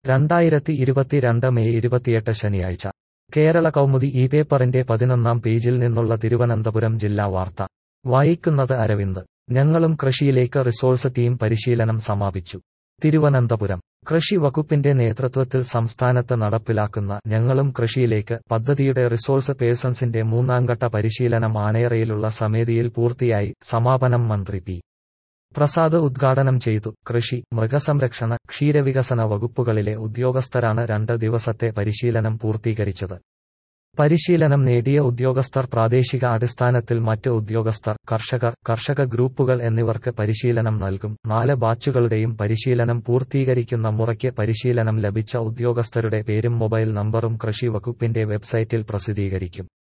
രണ്ടായിരത്തി ഇരുപത്തിരണ്ട് മെയ് ഇരുപത്തിയെട്ട് ശനിയാഴ്ച കേരള കൗമുദി ഈ പേപ്പറിന്റെ പതിനൊന്നാം പേജിൽ നിന്നുള്ള തിരുവനന്തപുരം ജില്ലാ വാർത്ത വായിക്കുന്നത് അരവിന്ദ് ഞങ്ങളും കൃഷിയിലേക്ക് റിസോഴ്സ് ടീം പരിശീലനം സമാപിച്ചു തിരുവനന്തപുരം കൃഷി വകുപ്പിന്റെ നേതൃത്വത്തിൽ സംസ്ഥാനത്ത് നടപ്പിലാക്കുന്ന ഞങ്ങളും കൃഷിയിലേക്ക് പദ്ധതിയുടെ റിസോഴ്സ് പേഴ്സൺസിന്റെ മൂന്നാംഘട്ട പരിശീലനം ആനയറയിലുള്ള സമിതിയിൽ പൂർത്തിയായി സമാപനം മന്ത്രി പി പ്രസാദ് ഉദ്ഘാടനം ചെയ്തു കൃഷി മൃഗസംരക്ഷണ ക്ഷീരവികസന വകുപ്പുകളിലെ ഉദ്യോഗസ്ഥരാണ് രണ്ട് ദിവസത്തെ പരിശീലനം പൂർത്തീകരിച്ചത് പരിശീലനം നേടിയ ഉദ്യോഗസ്ഥർ പ്രാദേശിക അടിസ്ഥാനത്തിൽ മറ്റ് ഉദ്യോഗസ്ഥർ കർഷകർ കർഷക ഗ്രൂപ്പുകൾ എന്നിവർക്ക് പരിശീലനം നൽകും നാല് ബാച്ചുകളുടെയും പരിശീലനം പൂർത്തീകരിക്കുന്ന മുറയ്ക്ക് പരിശീലനം ലഭിച്ച ഉദ്യോഗസ്ഥരുടെ പേരും മൊബൈൽ നമ്പറും കൃഷി വകുപ്പിന്റെ വെബ്സൈറ്റിൽ പ്രസിദ്ധീകരിക്കും